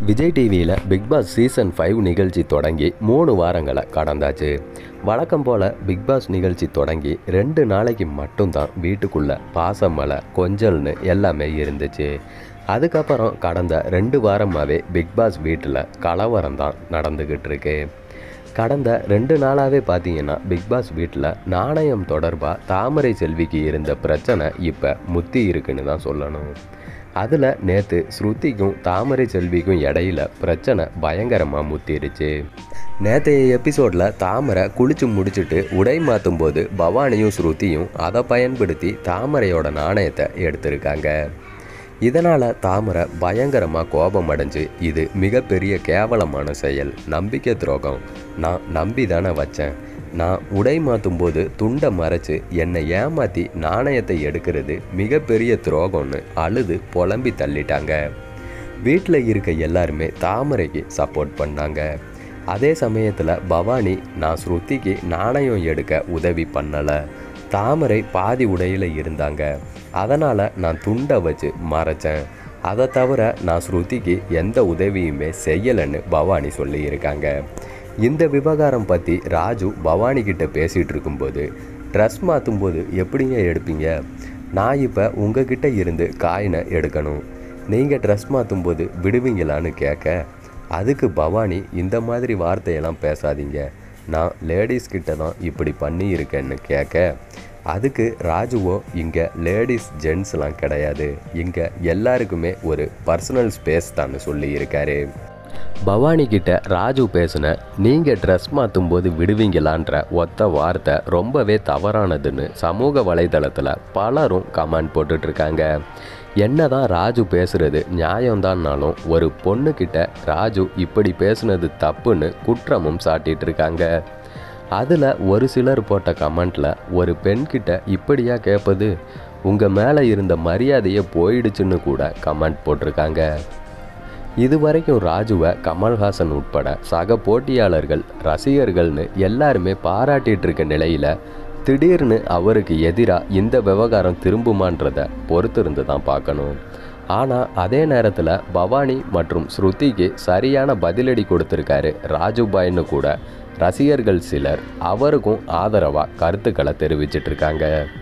விஜய் டிவியில் big Boss season five நிகழ்ச்சி தொடங்கி மூணு வாரங்களை கடந்தாச்சு வழக்கம் போல் பிக் பாஸ் நிகழ்ச்சி தொடங்கி ரெண்டு நாளைக்கு மட்டும்தான் வீட்டுக்குள்ளே பாசமலை கொஞ்சல்னு எல்லாமே இருந்துச்சு அதுக்கப்புறம் கடந்த ரெண்டு வாரமாகவே பிக் பாஸ் வீட்டில் கலவரம் தான் நடந்துக்கிட்டு இருக்கு கடந்த ரெண்டு நாளாகவே பார்த்தீங்கன்னா பிக் பாஸ் வீட்டில் நாணயம் தொடர்பாக தாமரை செல்விக்கு இருந்த பிரச்சனை இப்போ முத்தி இருக்குன்னு தான் சொல்லணும் அதில் நேற்று ஸ்ருதிக்கும் தாமரை செல்விக்கும் இடையில பிரச்சனை பயங்கரமாக முத்திருச்சு நேற்றைய எபிசோடில் தாமரை குளிச்சு முடிச்சுட்டு உடை மாற்றும் போது பவானியும் ஸ்ருதியும் அதை பயன்படுத்தி தாமரையோட நாணயத்தை எடுத்திருக்காங்க இதனால் தாமரை பயங்கரமாக கோபம் அடைஞ்சு இது மிகப்பெரிய கேவலமான செயல் நம்பிக்கை துரோகம் நான் நம்பி தானே வச்சேன் நான் உடை மாற்றும் போது துண்டை மறைச்சு என்னை ஏமாற்றி நாணயத்தை எடுக்கிறது மிகப்பெரிய துரோகம்னு அழுது புலம்பி தள்ளிட்டாங்க வீட்டில் இருக்க எல்லாருமே தாமரைக்கு சப்போர்ட் பண்ணாங்க அதே சமயத்தில் பவானி நான் ஸ்ருதிக்கு நாணயம் எடுக்க உதவி பண்ணலை தாமரை பாதி உடையில் இருந்தாங்க அதனால் நான் துண்டை வச்சு மறைச்சேன் அதை தவிர நான் ஸ்ருதிக்கு எந்த உதவியுமே செய்யலைன்னு பவானி சொல்லியிருக்காங்க இந்த விவகாரம் பற்றி ராஜு பவானி கிட்ட பேசிகிட்டு இருக்கும்போது ட்ரெஸ் மாற்றும்போது எப்படிங்க எடுப்பீங்க நான் இப்போ உங்ககிட்ட இருந்து காயினை எடுக்கணும் நீங்கள் ட்ரெஸ் மாற்றும்போது விடுவீங்களான்னு கேட்க அதுக்கு பவானி இந்த மாதிரி வார்த்தையெல்லாம் பேசாதீங்க நான் லேடிஸ் கிட்ட தான் இப்படி பண்ணியிருக்கேன்னு கேட்க அதுக்கு ராஜுவோ இங்கே லேடிஸ் ஜென்ஸ்லாம் கிடையாது இங்கே எல்லாருக்குமே ஒரு பர்சனல் ஸ்பேஸ் தான் சொல்லியிருக்காரு பவானி கிட்ட ராஜு பேசின நீங்கள் ட்ரெஸ் மாற்றும் போது விடுவீங்களான்ற ஒத்த வார்த்தை ரொம்பவே தவறானதுன்னு சமூக வலைதளத்தில் பலரும் கமெண்ட் போட்டுட்ருக்காங்க என்னதான் ராஜு பேசுறது நியாயம்தான்னாலும் ஒரு பொண்ணுக்கிட்ட ராஜு இப்படி பேசுனது தப்புன்னு குற்றமும் சாட்டிட்டு இருக்காங்க அதில் ஒரு சிலர் போட்ட கமெண்ட்டில் ஒரு பெண்கிட்ட இப்படியா கேட்பது உங்கள் மேலே இருந்த மரியாதையே போயிடுச்சுன்னு கூட கமெண்ட் போட்டிருக்காங்க இதுவரைக்கும் ராஜுவை கமல்ஹாசன் உட்பட சக போட்டியாளர்கள் ரசிகர்கள்னு எல்லாருமே பாராட்டிட்டு இருக்க நிலையில் திடீர்னு அவருக்கு எதிராக இந்த விவகாரம் திரும்புமான்றதை பொறுத்திருந்து தான் பார்க்கணும் ஆனால் அதே நேரத்தில் பவானி மற்றும் ஸ்ருதிக்கு சரியான பதிலடி கொடுத்துருக்காரு ராஜுபாய்னு கூட ரசிகர்கள் சிலர் அவருக்கும் ஆதரவாக கருத்துக்களை தெரிவிச்சிட்டு இருக்காங்க